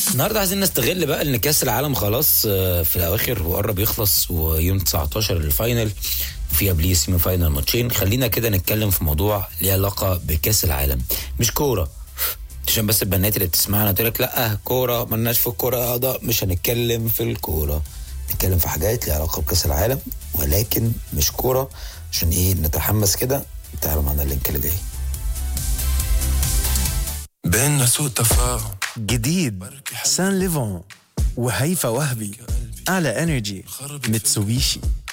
النهارده عايزين نستغل بقى ان كاس العالم خلاص آه، في الاواخر وقرب يخلص ويوم 19 الفاينل في قبليه سيمي فاينل ماتشين خلينا كده نتكلم في موضوع ليه علاقه بكاس العالم مش كوره عشان بس البنات اللي بتسمعنا تقول لك لا كوره مالناش في الكوره ده مش هنتكلم في الكوره نتكلم في حاجات ليها علاقه بكاس العالم ولكن مش كوره عشان ايه نتحمس كده تعالوا معنا اللينك اللي جاي بيننا سوء تفاهم جديد سان ليفون وهيفا وهبي على انرجي ميتسوبيشي